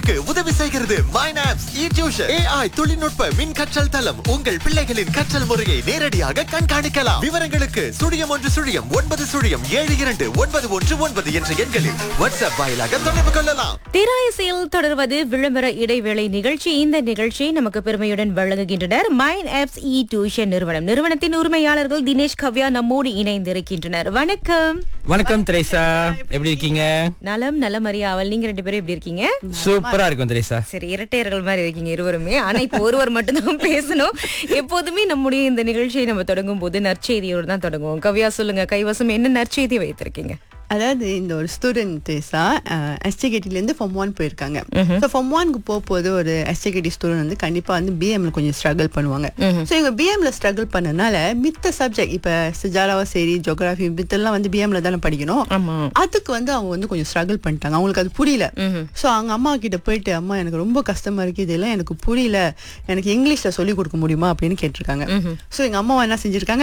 உங்களுக்கு உதவி செய்கிறது மைனாப்ஸ் இ டியூஷன் ஏஐ தொழில்நுட்ப மின் கற்றல் தளம் உங்கள் பிள்ளைகளின் கற்றல் முறையை நேரடியாக கண்காணிக்கலாம் விவரங்களுக்கு சுழியம் ஒன்று சுழியம் ஒன்பது சுழியம் ஏழு இரண்டு ஒன்பது ஒன்று ஒன்பது என்ற எண்களில் வாட்ஸ்அப் வாயிலாக தொடர்பு கொள்ளலாம் திராயசில் தொடர்வது விளம்பர இடைவேளை நிகழ்ச்சி இந்த நிகழ்ச்சி நமக்கு பெருமையுடன் வழங்குகின்றனர் மைண்ட் ஆப்ஸ் இ டியூஷன் நிறுவனம் நிறுவனத்தின் உரிமையாளர்கள் தினேஷ் கவ்யா நம்மோடு இணைந்திருக்கின்றனர் வணக்கம் வணக்கம் திரேசா எப்படி இருக்கீங்க நலம் நலம் அறியாவல் நீங்க ரெண்டு பேரும் எப்படி இருக்கீங்க சூப்பரா இருக்கும் திரேசா சரி இரட்டையர்கள் மாதிரி இருக்கீங்க இருவருமே ஆனா இப்போ ஒருவர் மட்டும்தான் பேசணும் எப்போதுமே நம்முடைய இந்த நிகழ்ச்சியை நம்ம தொடங்கும் போது நற்செய்தியோடு தான் தொடங்குவோம் கவ்யா சொல்லுங்க கைவசம் என்ன நற்செய்தி வைத்திருக்கீங்க அதாவது இந்த ஒரு ஸ்டூடெண்ட் எஸ்டிகேட்டிலேருந்து ஃபார்ம் ஒன் போயிருக்காங்க ஸோ ஃபார்ம் ஒன்க்கு போகும்போது ஒரு எஸ்டிகேட்டி ஸ்டூடெண்ட் வந்து கண்டிப்பாக வந்து பிஎம்ல கொஞ்சம் ஸ்ட்ரகிள் பண்ணுவாங்க ஸோ இவங்க பிஎம்ல ஸ்ட்ரகிள் பண்ணனால மித்த சப்ஜெக்ட் இப்போ சிஜாராவா சரி ஜோகிராஃபி மித்தெல்லாம் வந்து பிஎம்ல தானே படிக்கணும் ஆமா அதுக்கு வந்து அவங்க வந்து கொஞ்சம் ஸ்ட்ரகிள் பண்ணிட்டாங்க அவங்களுக்கு அது புரியல ஸோ அவங்க அம்மா கிட்ட போயிட்டு அம்மா எனக்கு ரொம்ப கஷ்டமா இருக்கு இதெல்லாம் எனக்கு புரியல எனக்கு இங்கிலீஷ்ல சொல்லி கொடுக்க முடியுமா அப்படின்னு கேட்டிருக்காங்க ஸோ எங்க அம்மா என்ன செஞ்சிருக்காங்க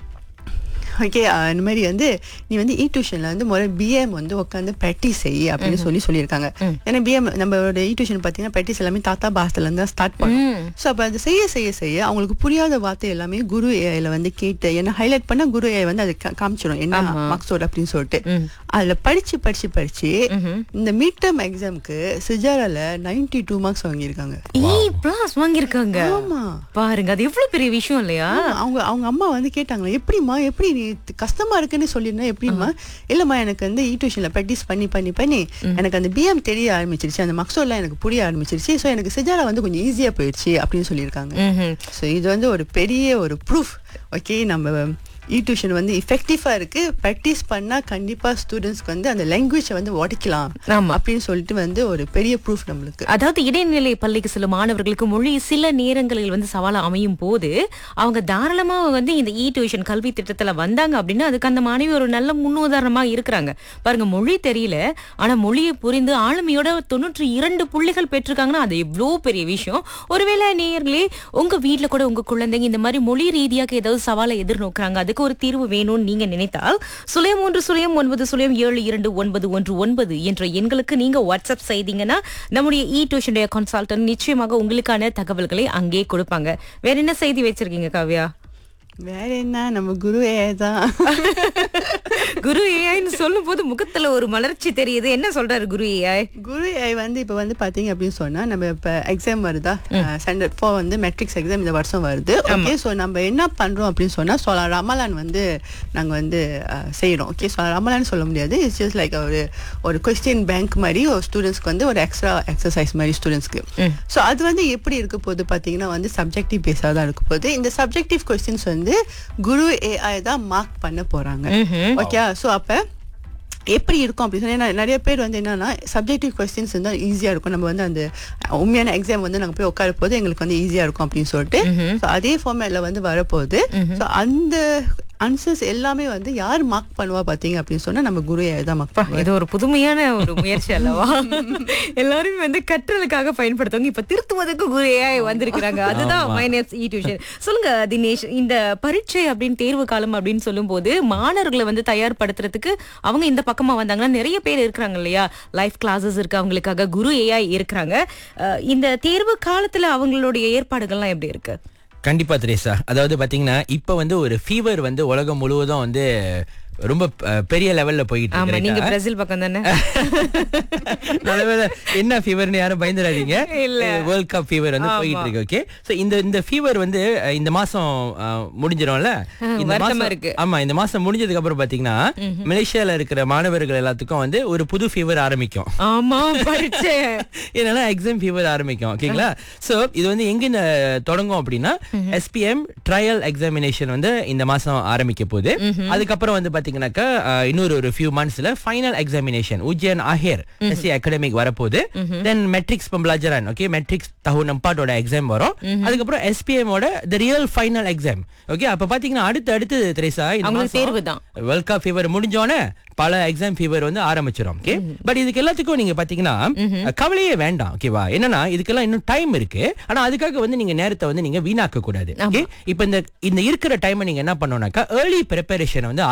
ஓகே இந்த மாதிரி வந்து நீ வந்து இ டியூஷன்ல வந்து முதல்ல பிஎம் வந்து உட்காந்து ப்ராக்டிஸ் செய் அப்படின்னு சொல்லி சொல்லியிருக்காங்க ஏன்னா பிஎம் நம்மளோட இ டியூஷன் பார்த்தீங்கன்னா ப்ராக்டிஸ் எல்லாமே தாத்தா பாசத்துல இருந்து தான் ஸ்டார்ட் பண்ணும் ஸோ அப்போ அது செய்ய செய்ய செய்ய அவங்களுக்கு புரியாத வார்த்தை எல்லாமே குரு ஏஐல வந்து கேட்டு ஏன்னா ஹைலைட் பண்ணா குரு ஏஐ வந்து அது கா- காமிச்சிடும் என்ன மார்க்ஸோட அப்படின்னு சொல்லிட்டு அதுல படிச்சு படிச்சு படிச்சு இந்த மிட் டேர்ம் எக்ஸாம்க்கு சிஜாரால நைன்டி டூ மார்க்ஸ் வாங்கியிருக்காங்க இ பிளஸ் வாங்கியிருக்காங்க ஆமா பாருங்க அது எவ்வளவு பெரிய விஷயம் இல்லையா ஆமா, அவங்க அவங்க அம்மா வந்து கேட்டாங்களா எப்படிம்மா எப்படி நீ தி- கஷ்டமா இருக்குன்னு சொல்லிருந்தா எப்படிம்மா இல்லம்மா எனக்கு வந்து இ டியூஷன்ல ப்ராக்டிஸ் பண்ணி பண்ணி பண்ணி எனக்கு அந்த பிஎம் தெரிய ஆரம்பிச்சிருச்சு அந்த மக்சோல்லாம் எனக்கு புரிய ஆரம்பிச்சிருச்சு ஸோ எனக்கு சிஜாரா வந்து கொஞ்சம் ஈஸியா போயிடுச்சு அப்படின்னு சொல்லியிருக்காங்க ம்ஹும். ஸோ இது வந்து ஒரு பெரிய ஒரு ப்ரூஃப் ஓகே நம்ம இ டியூஷன் வந்து இஃபெக்டிவா இருக்கு ப்ராக்டிஸ் பண்ணா கண்டிப்பா ஸ்டூடெண்ட்ஸ்க்கு வந்து அந்த லாங்குவேஜை வந்து உடைக்கலாம் ஆமா. அப்படின்னு சொல்லிட்டு வந்து ஒரு பெரிய ப்ரூஃப் நம்மளுக்கு அதாவது இடைநிலை பள்ளிக்கு செல்லும் மாணவர்களுக்கு மொழி சில நேரங்களில் வந்து சவாலா அமையும் போது அவங்க தாராளமா வந்து இந்த இ டியூஷன் கல்வி திட்டத்துல வந்தாங்க அப்படின்னா அதுக்கு அந்த மாணவி ஒரு நல்ல முன்னுதாரணமா இருக்கிறாங்க பாருங்க மொழி தெரியல ஆனா மொழியை புரிந்து ஆளுமையோட தொண்ணூற்றி இரண்டு புள்ளிகள் பெற்றிருக்காங்கன்னா அது எவ்வளோ பெரிய விஷயம் ஒருவேளை நேயர்களே உங்க வீட்ல கூட உங்க குழந்தைங்க இந்த மாதிரி மொழி ரீதியாக ஏதாவது சவாலை எதிர்நோக்குறாங்க அதுக்கு ஒரு தீர்வு வேணும்னு நீங்க நினைத்தால் சுழியம் ஒன்று சுழியம் ஒன்பது சுழியம் ஏழு இரண்டு ஒன்பது ஒன்று ஒன்பது என்ற எண்களுக்கு நீங்க வாட்ஸ்அப் செய்தீங்கன்னா நம்முடைய இ டியூஷன் கன்சல்டன்ட் நிச்சயமாக உங்களுக்கான தகவல்களை அங்கே கொடுப்பாங்க வேற என்ன செய்தி வச்சிருக்கீங்க காவ்யா வேற என்ன நம்ம குரு ஏ தான் குரு ஏஐன்னு சொல்லும் போது முகத்துல ஒரு மலர்ச்சி தெரியுது என்ன சொல்றாரு குரு ஏஐ குரு ஏஐ வந்து இப்போ வந்து பாத்தீங்க அப்படின்னு சொன்னா நம்ம இப்போ எக்ஸாம் வருதா ஸ்டாண்டர்ட் ஃபோர் வந்து மெட்ரிக்ஸ் எக்ஸாம் இந்த வருஷம் வருது ஓகே ஸோ நம்ம என்ன பண்றோம் அப்படின்னு சொன்னா சோலா ரமலான் வந்து நாங்க வந்து அஹ், செய்றோம் ஓகே சோலா ரமலான் சொல்ல முடியாது இட்ஸ் ஜஸ்ட் லைக் ஒரு ஒரு கொஸ்டின் பேங்க் மாதிரி ஒரு ஸ்டூடெண்ட்ஸ்க்கு வந்து ஒரு எக்ஸ்ட்ரா எக்ஸசைஸ் மாதிரி ஸ்டூடெண்ட்ஸ்க்கு ஸோ அது வந்து எப்படி இருக்க போகுது பார்த்தீங்கன்னா வந்து சப்ஜெக்டிவ் பேஸாக தான் இருக்க போகுது இந்த சப்ஜெக்டிவ் கொஸ்டின்ஸ் வந்து குரு ஏஐ தான் மார்க் பண்ண போறாங்க ஓகே ஸோ அப்போ எப்படி இருக்கும் அப்படின்னு சொன்னா ஏன்னா நிறைய பேர் வந்து என்னன்னா சப்ஜெக்டிவ் கொஸ்டின்ஸ் இருந்தால் ஈஸியாக இருக்கும் நம்ம வந்து அந்த உண்மையான எக்ஸாம் வந்து நாங்கள் போய் உட்கார போது எங்களுக்கு வந்து ஈஸியாக இருக்கும் அப்படின்னு சொல்லிட்டு ஸோ அதே ஃபார்மேட்ல வந்து வரப்போகுது ஸோ அந்த ஆன்சர்ஸ் எல்லாமே வந்து யார் மார்க் பண்ணுவா பார்த்தீங்க அப்படின்னு சொன்னா நம்ம குரு ஏஐ தான் மார்க் பண்ணுவா இது ஒரு புதுமையான ஒரு முயற்சி அல்லவா எல்லாருமே வந்து கற்றலுக்காக பயன்படுத்துவாங்க இப்ப திருத்துவதற்கு குரு ஏஐ வந்திருக்கிறாங்க அதுதான் மைனஸ் இ டியூஷன் சொல்லுங்க தினேஷ் இந்த பரீட்சை அப்படின்னு தேர்வு காலம் அப்படின்னு சொல்லும்போது மாணவர்களை வந்து தயார்படுத்துறதுக்கு அவங்க இந்த பக்கமா வந்தாங்கன்னா நிறைய பேர் இருக்கிறாங்க இல்லையா லைஃப் கிளாஸஸ் இருக்கு அவங்களுக்காக குரு ஏஐ இருக்கிறாங்க அஹ் இந்த தேர்வு காலத்துல அவங்களுடைய ஏற்பாடுகள்லாம் எப்படி இருக்கு கண்டிப்பா திரேசா அதாவது பாத்தீங்கன்னா இப்ப வந்து ஒரு ஃபீவர் வந்து உலகம் முழுவதும் வந்து ரொம்ப அஹ், பெரிய லெவல்ல போயிட்டு ஆமா இருக்கு நீங்க right-ஆ? பிரேசில் பக்கம் தானே நல்லவேளை என்ன ஃபீவர்னு யாரும் பயந்துடாதீங்க இல்ல. வேர்ல்ட் கப் ஃபீவர் வந்து ஆமா. போயிட்டு இருக்கு ஓகே சோ இந்த இந்த ஃபீவர் வந்து அஹ், இந்த மாசம் அஹ், முடிஞ்சிரும்ல இந்த வருத்தமா மாசம் இருக்கு. ஆமா இந்த மாசம் முடிஞ்சதுக்கு அப்புறம் பாத்தீங்கன்னா மலேசியால இருக்கிற மாணவர்கள் எல்லாத்துக்கும் வந்து ஒரு புது ஃபீவர் ஆரம்பிக்கும் ஆமா பரீட்சை என்னன்னா எக்ஸாம் ஃபீவர் ஆரம்பிக்கும் ஓகேங்களா சோ இது வந்து எங்க இந்த தொடங்கும் அப்படின்னா எஸ்பிஎம் ட்ரையல் எக்ஸாமினேஷன் வந்து இந்த மாசம் ஆரம்பிக்க போகுது அதுக்கப்புறம் வந்து பாத்தீங்கன்னாக்கா அஹ், இன்னொரு ஒரு ஃபியூ மந்த்ஸ்ல ஃபைனல் எக்ஸாமினேஷன் உஜ்ஜயன் ஆஹேர் எஸ்சி அகாடமிக் வரப்போகுது தென் மெட்ரிக்ஸ் பம்பலாஜரான் ஓகே மெட்ரிக்ஸ் தஹு நம்பாட்டோட எக்ஸாம் வரும் அதுக்கப்புறம் எஸ்பிஎம் ஓட the real final exam okay அப்ப பாத்தீங்கன்னா அடுத்து அடுத்து திரேசா அவங்களுக்கு தேர்வு தான். வேர்ல்ட் கப் ஃபீவர் முடிஞ்சோடனே பல எக்ஸாம் ஃபீவர் வந்து ஆரம்பிச்சிடும் ஓகே பட் இதுக்கு எல்லாத்துக்கும் நீங்க பாத்தீங்கன்னா கவலையே வேண்டாம் ஓகேவா என்னன்னா இதுக்கெல்லாம் இன்னும் டைம் இருக்கு ஆனா அதுக்காக வந்து நீங்க நேரத்தை வந்து நீங்க வீணாக்க கூடாது ஓகே இப்போ இந்த இந்த இருக்கிற டைமை நீங்க என்ன பண்ணணும்னாக்கா ஏர்லி ப்ரிப்பரேஷன் வந்து ஆரம்பிக்கணும்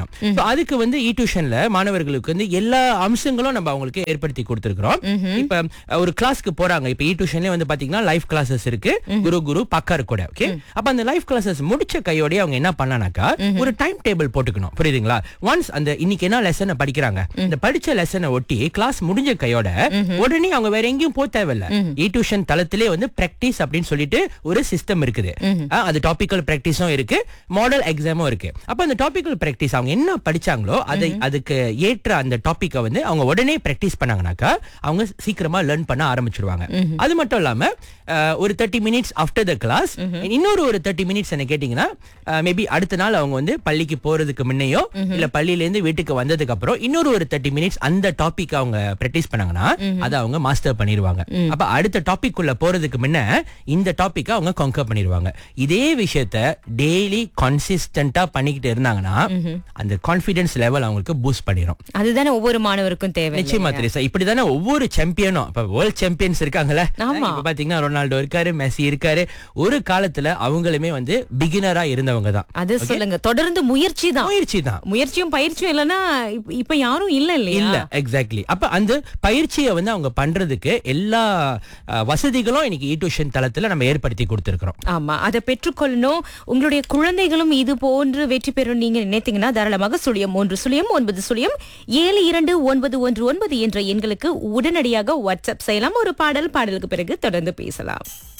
So அதுக்கு வந்து இ டியூஷன்ல மாணவர்களுக்கு வந்து எல்லா அம்சங்களும் நம்ம அவங்களுக்கு ஏற்படுத்தி கொடுத்திருக்கிறோம் இப்ப அஹ், ஒரு கிளாஸ்க்கு போறாங்க இப்ப இ டியூஷன்ல வந்து பாத்தீங்கன்னா லைவ் கிளாஸஸ் இருக்கு குரு குரு பக்கார் கூட ஓகே அப்ப அந்த லைவ் கிளாஸஸ் முடிச்ச கையோடய அவங்க என்ன பண்ணானாக்கா ஒரு டைம் டேபிள் போட்டுக்கணும் புரியுதுங்களா ஒன்ஸ் அந்த இன்னைக்கு என்ன லெசனை படிக்கிறாங்க இந்த படிச்ச லெசனை ஒட்டி கிளாஸ் முடிஞ்ச கையோட உடனே அவங்க வேற எங்கேயும் போக தேவையில்ல இ டியூஷன் தளத்திலே வந்து பிராக்டிஸ் அப்படின்னு சொல்லிட்டு ஒரு சிஸ்டம் இருக்குது அஹ், அது டாபிக்கல் பிராக்டிஸும் இருக்கு மாடல் எக்ஸாமும் இருக்கு அப்ப அந்த டாபிக்கல் பிராக்டிஸ் அவங்க என்ன படிச்சாங்களோ அதை அதுக்கு ஏற்ற அந்த டாபிக்கை வந்து அவங்க உடனே பிராக்டிஸ் பண்ணாங்கனாக்கா அவங்க சீக்கிரமா லேர்ன் பண்ண ஆரம்பிச்சிருவாங்க அது மட்டும் இல்லாம அஹ், ஒரு thirty minutes after the class இன்னொரு ஒரு தேர்ட்டி மினிட்ஸ் என்ன கேட்டீங்கன்னா மேபி அடுத்த நாள் அவங்க வந்து பள்ளிக்கு போறதுக்கு முன்னையோ இல்ல பள்ளியில இருந்து வீட்டுக்கு வந்ததுக்கு அப்புறம் இன்னொரு ஒரு தேர்ட்டி மினிட்ஸ் அந்த டாபிக் அவங்க பிராக்டிஸ் பண்ணாங்கன்னா அதை அவங்க மாஸ்டர் பண்ணிடுவாங்க அப்ப அடுத்த டாபிக் உள்ள போறதுக்கு முன்ன இந்த டாபிக் அவங்க கான்கர் பண்ணிடுவாங்க இதே விஷயத்த டெய்லி கன்சிஸ்டன்டா பண்ணிக்கிட்டு இருந்தாங்கன்னா அந்த கான்பிடன்ஸ் லெவல் அவங்களுக்கு பூஸ்ட் பண்ணிடும் அதுதானே ஒவ்வொரு மாணவருக்கும் தேவை நிச்சயமா தெரியுசா இப்படிதானே ஒவ்வொரு சாம்பியனும் இப்ப வேர்ல்ட் சாம்பியன்ஸ் இருக்காங்கல்ல ஆமா. இப்ப பாத்தீங்கன்னா ரொனால்டோ இருக்காரு மெஸ்ஸி இருக்காரு ஒரு காலத்துல அவங்களுமே வந்து பிகினரா இருந்தவங்க தான் அது சொல்லுங்க தொடர்ந்து முயற்சி தான் முயற்சி தான் முயற்சியும் பயிற்சியும் இல்லைன்னா இப்ப- இப்ப யாரும் இல்ல இல்ல இல்லையா எக்ஸாக்ட்லி அப்ப அந்த பயிற்சியை வந்து அவங்க பண்றதுக்கு எல்லா அஹ், வசதிகளும் இன்னைக்கு இ டியூஷன் தளத்துல நம்ம ஏற்படுத்தி கொடுத்திருக்கிறோம் ஆமா அதை பெற்றுக்கொள்ளணும் உங்களுடைய குழந்தைகளும் இது போன்று வெற்றி பெறும் நீங்க நினைத்தீங்கன்னா தாராளமாக சுழியம் ஒன்று சுழியம் ஒன்பது சுழியம் ஏழு இரண்டு ஒன்பது ஒன்று ஒன்பது என்ற எண்களுக்கு உடனடியாக வாட்ஸ்அப் செய்யலாம் ஒரு பாடல் பாடலுக்கு பிறகு தொடர்ந்து பேசலாம்